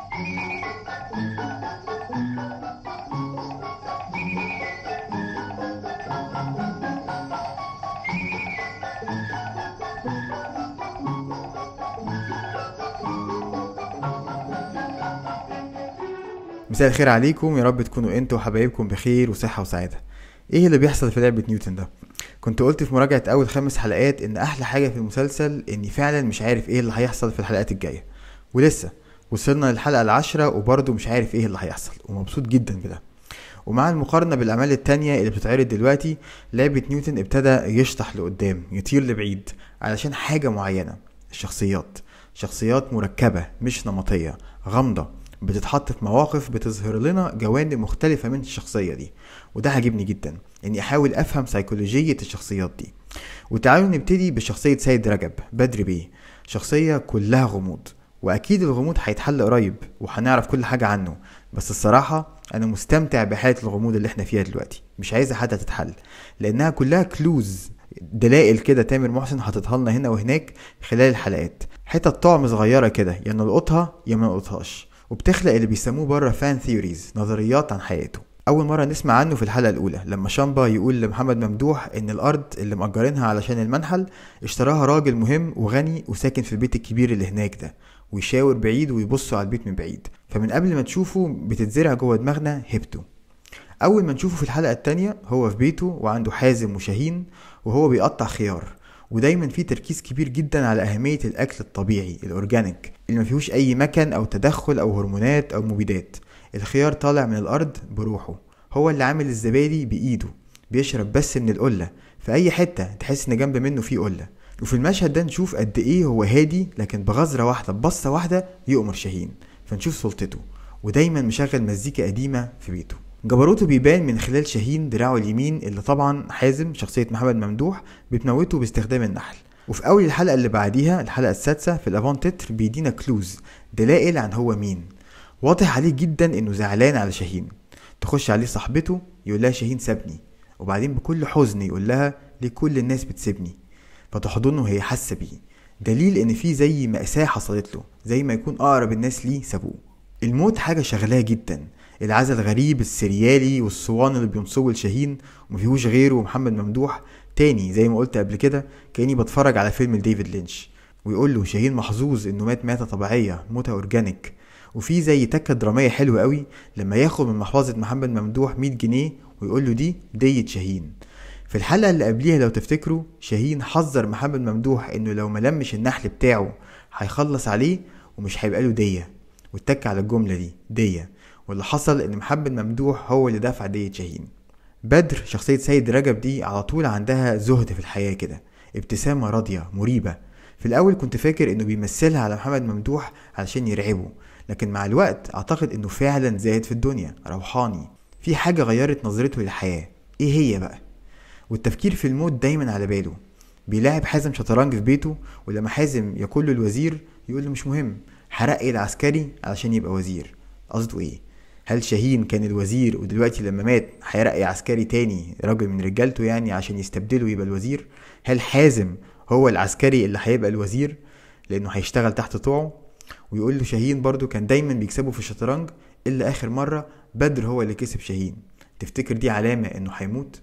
مساء الخير عليكم يا رب تكونوا انتوا وحبايبكم بخير وصحة وسعادة ايه اللي بيحصل في لعبة نيوتن ده كنت قلت في مراجعة اول خمس حلقات ان احلى حاجة في المسلسل اني فعلا مش عارف ايه اللي هيحصل في الحلقات الجاية ولسه وصلنا للحلقة العاشرة وبرضه مش عارف ايه اللي هيحصل ومبسوط جدا بده ومع المقارنة بالأعمال التانية اللي بتتعرض دلوقتي لعبة نيوتن ابتدى يشطح لقدام يطير لبعيد علشان حاجة معينة الشخصيات شخصيات مركبة مش نمطية غامضة بتتحط في مواقف بتظهر لنا جوانب مختلفة من الشخصية دي وده عاجبني جدا اني احاول افهم سيكولوجية الشخصيات دي وتعالوا نبتدي بشخصية سيد رجب بدر بيه شخصية كلها غموض واكيد الغموض هيتحل قريب وهنعرف كل حاجة عنه بس الصراحة انا مستمتع بحالة الغموض اللي احنا فيها دلوقتي مش عايزة حد تتحل لانها كلها كلوز دلائل كده تامر محسن حاططها لنا هنا وهناك خلال الحلقات حتت طعم صغيرة كده يا نلقطها يا ما نلقطهاش وبتخلق اللي بيسموه بره فان ثيوريز نظريات عن حياته اول مره نسمع عنه في الحلقه الاولى لما شامبا يقول لمحمد ممدوح ان الارض اللي مأجرينها علشان المنحل اشتراها راجل مهم وغني وساكن في البيت الكبير اللي هناك ده ويشاور بعيد ويبصوا على البيت من بعيد فمن قبل ما تشوفه بتتزرع جوه دماغنا هبته اول ما نشوفه في الحلقه التانية هو في بيته وعنده حازم وشاهين وهو بيقطع خيار ودايما في تركيز كبير جدا على أهمية الأكل الطبيعي الأورجانيك اللي ما فيهوش أي مكن أو تدخل أو هرمونات أو مبيدات الخيار طالع من الأرض بروحه هو اللي عامل الزبادي بإيده بيشرب بس من القلة في أي حتة تحس إن جنب منه في قلة وفي المشهد ده نشوف قد إيه هو هادي لكن بغزرة واحدة ببصة واحدة يؤمر شاهين فنشوف سلطته ودايما مشغل مزيكا قديمة في بيته جبروته بيبان من خلال شاهين دراعه اليمين اللي طبعا حازم شخصية محمد ممدوح بتموته باستخدام النحل وفي أول الحلقة اللي بعديها الحلقة السادسة في الأفون تتر بيدينا كلوز دلائل عن هو مين واضح عليه جدا إنه زعلان على شاهين تخش عليه صاحبته يقول لها شاهين سابني وبعدين بكل حزن يقول لها ليه كل الناس بتسيبني فتحضنه وهي حاسة بيه دليل إن في زي مأساة حصلت له زي ما يكون أقرب الناس ليه سابوه الموت حاجة شغلاه جدا العزا الغريب السريالي والصوان اللي بينصبوا لشاهين ومفيهوش غيره ومحمد ممدوح تاني زي ما قلت قبل كده كاني بتفرج على فيلم ديفيد لينش ويقول له شاهين محظوظ انه مات ماتة طبيعية موتة اورجانيك وفي زي تكة درامية حلوة قوي لما ياخد من محفظة محمد ممدوح 100 جنيه ويقول له دي دية شاهين في الحلقة اللي قبليها لو تفتكروا شاهين حذر محمد ممدوح انه لو ملمش النحل بتاعه هيخلص عليه ومش هيبقى له دية واتك على الجملة دي دية واللي حصل ان محمد ممدوح هو اللي دفع دية شاهين بدر شخصية سيد رجب دي على طول عندها زهد في الحياة كده ابتسامة راضية مريبة في الأول كنت فاكر إنه بيمثلها على محمد ممدوح علشان يرعبه لكن مع الوقت أعتقد إنه فعلا زاهد في الدنيا روحاني في حاجة غيرت نظرته للحياة إيه هي بقى؟ والتفكير في الموت دايما على باله بيلاعب حازم شطرنج في بيته ولما حازم يقول له الوزير يقول له مش مهم هرقي العسكري علشان يبقى وزير قصده ايه هل شاهين كان الوزير ودلوقتي لما مات هيرقي عسكري تاني راجل من رجالته يعني عشان يستبدله يبقى الوزير هل حازم هو العسكري اللي هيبقى الوزير لانه هيشتغل تحت طوعه ويقول له شاهين برضو كان دايما بيكسبه في الشطرنج الا اخر مرة بدر هو اللي كسب شاهين تفتكر دي علامة انه هيموت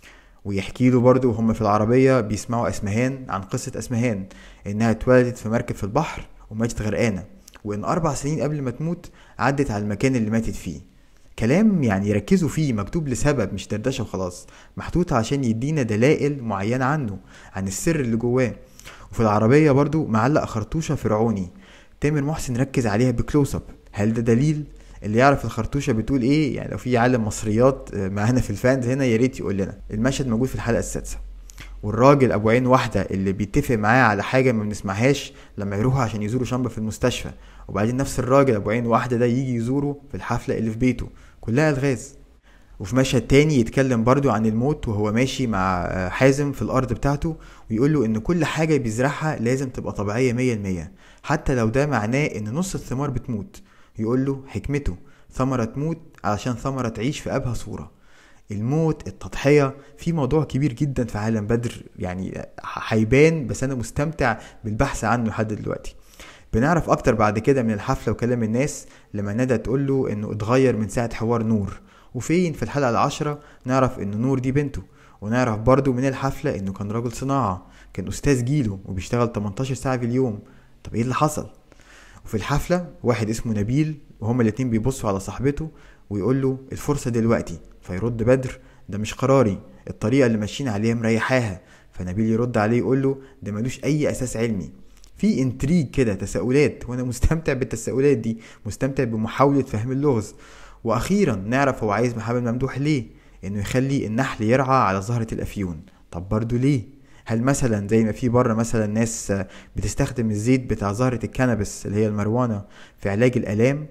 ويحكي له برضه وهم في العربية بيسمعوا اسمهان عن قصة اسمهان انها اتولدت في مركب في البحر وماتت غرقانة وان اربع سنين قبل ما تموت عدت على المكان اللي ماتت فيه كلام يعني يركزوا فيه مكتوب لسبب مش دردشة وخلاص محطوط عشان يدينا دلائل معينة عنه عن السر اللي جواه وفي العربية برضو معلق خرطوشة فرعوني تامر محسن ركز عليها بكلوز اب هل ده دليل اللي يعرف الخرطوشة بتقول ايه يعني لو في عالم مصريات معانا في الفانز هنا يا ريت يقول لنا المشهد موجود في الحلقة السادسة والراجل ابو عين واحده اللي بيتفق معاه على حاجه ما بنسمعهاش لما يروحوا عشان يزوروا شامبا في المستشفى وبعدين نفس الراجل ابو عين واحده ده يجي يزوره في الحفله اللي في بيته كلها الغاز وفي مشهد تاني يتكلم برضو عن الموت وهو ماشي مع حازم في الارض بتاعته ويقول له ان كل حاجه بيزرعها لازم تبقى طبيعيه مية المية حتى لو ده معناه ان نص الثمار بتموت يقول له حكمته ثمره تموت علشان ثمره تعيش في ابهى صوره الموت التضحية في موضوع كبير جدا في عالم بدر يعني هيبان بس أنا مستمتع بالبحث عنه لحد دلوقتي بنعرف اكتر بعد كده من الحفلة وكلام الناس لما ندى تقول له انه اتغير من ساعة حوار نور وفين في الحلقة العاشرة نعرف ان نور دي بنته ونعرف برضو من الحفلة انه كان رجل صناعة كان استاذ جيله وبيشتغل 18 ساعة في اليوم طب ايه اللي حصل وفي الحفلة واحد اسمه نبيل وهما الاتنين بيبصوا على صاحبته ويقول له الفرصة دلوقتي فيرد بدر ده مش قراري الطريقة اللي ماشيين عليها مريحاها فنبيل يرد عليه يقول له ده ملوش أي أساس علمي في انتريج كده تساؤلات وانا مستمتع بالتساؤلات دي مستمتع بمحاولة فهم اللغز واخيرا نعرف هو عايز محمد ممدوح ليه انه يخلي النحل يرعى على زهرة الافيون طب برضو ليه هل مثلا زي ما في بره مثلا ناس بتستخدم الزيت بتاع زهرة الكنبس اللي هي المروانة في علاج الآلام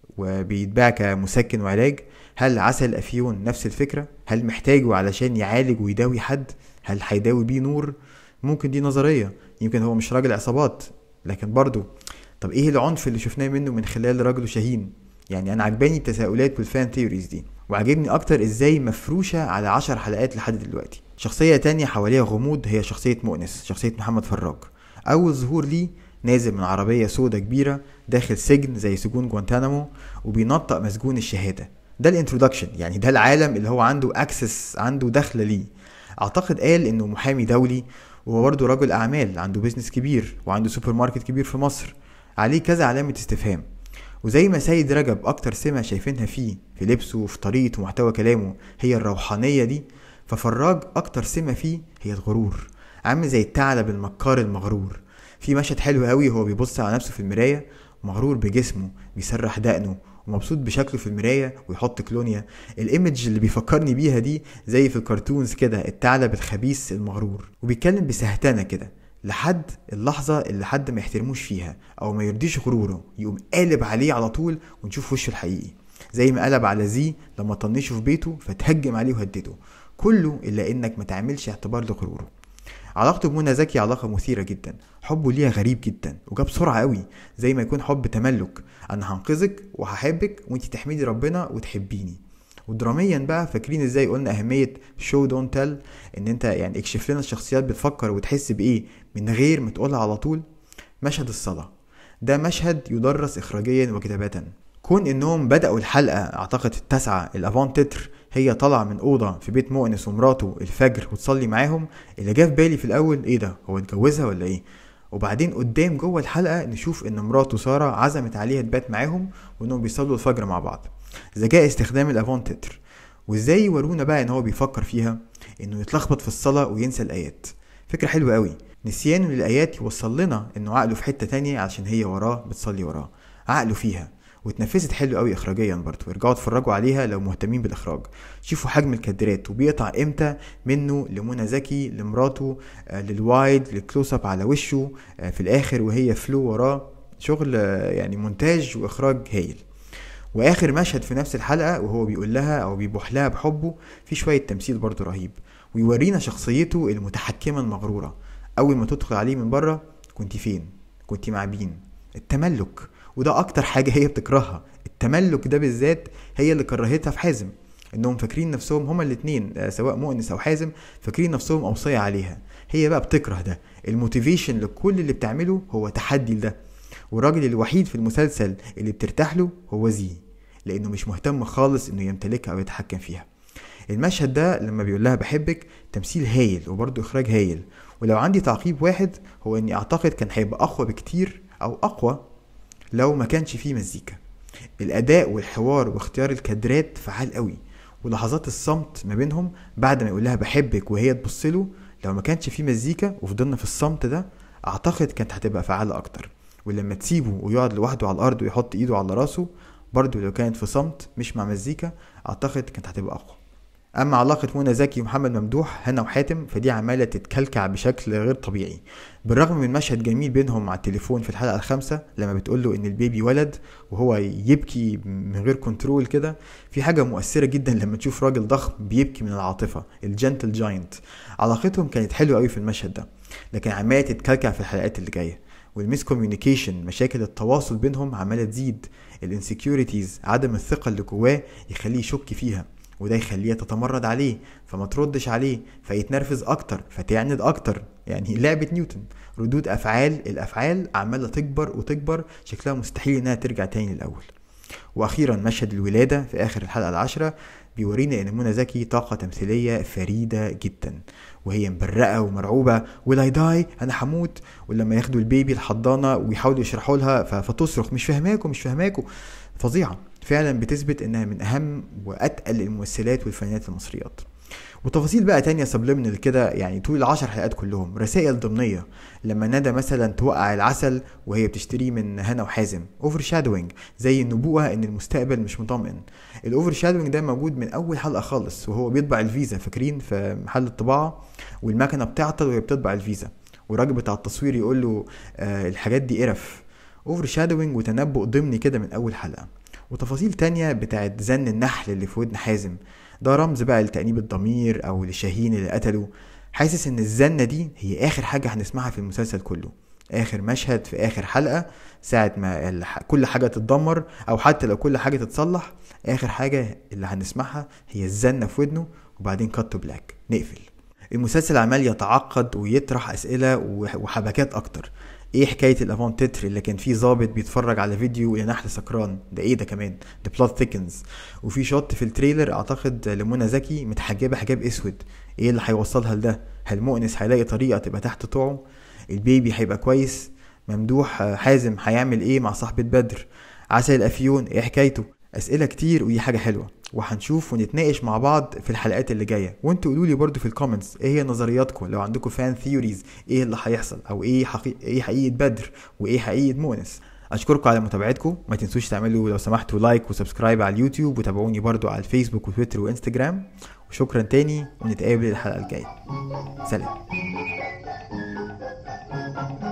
وبيتباع كمسكن وعلاج هل عسل الأفيون نفس الفكرة؟ هل محتاجه علشان يعالج ويداوي حد؟ هل هيداوي بيه نور؟ ممكن دي نظرية يمكن هو مش راجل عصابات لكن برضو طب ايه العنف اللي شفناه منه من خلال رجله شاهين؟ يعني انا عجباني التساؤلات والفان ثيوريز دي وعجبني اكتر ازاي مفروشة على عشر حلقات لحد دلوقتي شخصية تانية حواليها غموض هي شخصية مؤنس شخصية محمد فراج اول ظهور ليه نازل من عربية سودة كبيرة داخل سجن زي سجون جوانتانامو وبينطق مسجون الشهادة ده الانترودكشن يعني ده العالم اللي هو عنده اكسس عنده دخلة ليه اعتقد قال انه محامي دولي وهو برضه رجل اعمال عنده بيزنس كبير وعنده سوبر ماركت كبير في مصر عليه كذا علامة استفهام وزي ما سيد رجب اكتر سمة شايفينها فيه في لبسه وفي طريقة ومحتوى كلامه هي الروحانية دي ففراج اكتر سمة فيه هي الغرور عامل زي الثعلب المكار المغرور في مشهد حلو قوي هو بيبص على نفسه في المراية مغرور بجسمه بيسرح دقنه ومبسوط بشكله في المراية ويحط كلونيا الايمج اللي بيفكرني بيها دي زي في الكرتونز كده الثعلب الخبيث المغرور وبيتكلم بسهتانة كده لحد اللحظة اللي حد ما يحترموش فيها أو ما يرضيش غروره يقوم قالب عليه على طول ونشوف وشه الحقيقي زي ما قلب على زي لما طنشه في بيته فتهجم عليه وهدده كله إلا إنك ما تعملش اعتبار لغروره علاقته بمنى زكي علاقة مثيرة جدا حبه ليها غريب جدا وجاب بسرعة قوي زي ما يكون حب تملك أنا هنقذك وهحبك وانت تحمدي ربنا وتحبيني ودراميا بقى فاكرين ازاي قلنا اهميه شو دون تيل ان انت يعني اكشف لنا الشخصيات بتفكر وتحس بايه من غير ما تقولها على طول مشهد الصلاه ده مشهد يدرس اخراجيا وكتابه كون انهم بداوا الحلقه اعتقد التاسعه الافون تتر هي طالعه من اوضه في بيت مؤنس ومراته الفجر وتصلي معاهم اللي جه في بالي في الاول ايه ده هو اتجوزها ولا ايه وبعدين قدام جوه الحلقه نشوف ان مراته ساره عزمت عليها تبات معاهم وانهم بيصلوا الفجر مع بعض ذكاء استخدام الافون تتر وازاي يورونا بقى ان هو بيفكر فيها انه يتلخبط في الصلاه وينسى الايات فكره حلوه قوي نسيانه للايات يوصل لنا انه عقله في حته تانية علشان هي وراه بتصلي وراه عقله فيها واتنفذت حلو قوي اخراجيا برضه ارجعوا اتفرجوا عليها لو مهتمين بالاخراج شوفوا حجم الكادرات وبيقطع امتى منه لمنى زكي لمراته آه للوايد للكلوز اب على وشه آه في الاخر وهي فلو وراه شغل آه يعني مونتاج واخراج هايل واخر مشهد في نفس الحلقه وهو بيقول لها او بيبوح لها بحبه في شويه تمثيل برضه رهيب ويورينا شخصيته المتحكمه المغروره اول ما تدخل عليه من بره كنت فين كنت مع مين التملك وده اكتر حاجه هي بتكرهها التملك ده بالذات هي اللي كرهتها في حازم انهم فاكرين نفسهم هما الاتنين سواء مؤنس او حازم فاكرين نفسهم اوصية عليها هي بقى بتكره ده الموتيفيشن لكل اللي بتعمله هو تحدي لده والراجل الوحيد في المسلسل اللي بترتاح له هو زي لانه مش مهتم خالص انه يمتلكها او يتحكم فيها المشهد ده لما بيقول لها بحبك تمثيل هايل وبرضه اخراج هايل ولو عندي تعقيب واحد هو اني اعتقد كان هيبقى اقوى بكتير او اقوى لو ما كانش فيه مزيكا الاداء والحوار واختيار الكادرات فعال قوي ولحظات الصمت ما بينهم بعد ما يقول لها بحبك وهي تبص له لو ما كانش فيه مزيكا وفضلنا في الصمت ده اعتقد كانت هتبقى فعالة اكتر ولما تسيبه ويقعد لوحده على الارض ويحط ايده على راسه برضه لو كانت في صمت مش مع مزيكا اعتقد كانت هتبقى اقوى اما علاقة منى زكي ومحمد ممدوح هنا وحاتم فدي عمالة تتكلكع بشكل غير طبيعي بالرغم من مشهد جميل بينهم على التليفون في الحلقة الخامسة لما بتقول له ان البيبي ولد وهو يبكي من غير كنترول كده في حاجة مؤثرة جدا لما تشوف راجل ضخم بيبكي من العاطفة الجنتل جاينت علاقتهم كانت حلوة قوي في المشهد ده لكن عمالة تتكلكع في الحلقات اللي جاية والميس كوميونيكيشن مشاكل التواصل بينهم عمالة تزيد الانسكيورتيز عدم الثقة اللي جواه يخليه يشك فيها وده يخليها تتمرد عليه فما تردش عليه فيتنرفز اكتر فتعند اكتر يعني لعبة نيوتن ردود افعال الافعال عمالة تكبر وتكبر شكلها مستحيل انها ترجع تاني للاول واخيرا مشهد الولادة في اخر الحلقة العاشرة بيورينا ان منى زكي طاقة تمثيلية فريدة جدا وهي مبرقة ومرعوبة will I die انا هموت ولما ياخدوا البيبي الحضانة ويحاولوا يشرحوا لها فتصرخ مش فاهماكم مش فاهماكم فظيعة فعلا بتثبت انها من اهم واتقل الممثلات والفنانات المصريات وتفاصيل بقى تانية سبليمنال كده يعني طول العشر حلقات كلهم رسائل ضمنية لما ندى مثلا توقع العسل وهي بتشتريه من هنا وحازم اوفر شادوينج زي النبوءة ان المستقبل مش مطمئن الاوفر شادوينج ده موجود من اول حلقة خالص وهو بيطبع الفيزا فاكرين في محل الطباعة والمكنة بتعطل وهي بتطبع الفيزا والراجل بتاع التصوير يقول له آه الحاجات دي قرف اوفر شادوينج وتنبؤ ضمني كده من اول حلقة وتفاصيل تانية بتاعت زن النحل اللي في ودن حازم ده رمز بقى لتأنيب الضمير أو لشاهين اللي قتله حاسس إن الزنة دي هي آخر حاجة هنسمعها في المسلسل كله آخر مشهد في آخر حلقة ساعة ما الح... كل حاجة تتدمر أو حتى لو كل حاجة تتصلح آخر حاجة اللي هنسمعها هي الزنة في ودنه وبعدين كات بلاك نقفل المسلسل عمال يتعقد ويطرح أسئلة وحبكات أكتر ايه حكايه الافون تتر اللي كان فيه ظابط بيتفرج على فيديو لنحل سكران ده ايه ده كمان ده بلوت ثيكنز وفي شوت في التريلر اعتقد لمنى زكي متحجبه حجاب اسود ايه اللي هيوصلها لده هل مؤنس هيلاقي طريقه تبقى تحت طوعه البيبي هيبقى كويس ممدوح حازم هيعمل ايه مع صاحبة بدر عسل الافيون ايه حكايته اسئله كتير ودي حاجه حلوه وهنشوف ونتناقش مع بعض في الحلقات اللي جايه وانتوا قولوا لي برده في الكومنتس ايه هي نظرياتكم لو عندكم فان ثيوريز ايه اللي هيحصل او ايه حقيقة ايه حقيقه بدر وايه حقيقه مونس اشكركم على متابعتكم ما تنسوش تعملوا لو سمحتوا لايك وسبسكرايب على اليوتيوب وتابعوني برضو على الفيسبوك وتويتر وانستجرام وشكرا تاني ونتقابل الحلقه الجايه سلام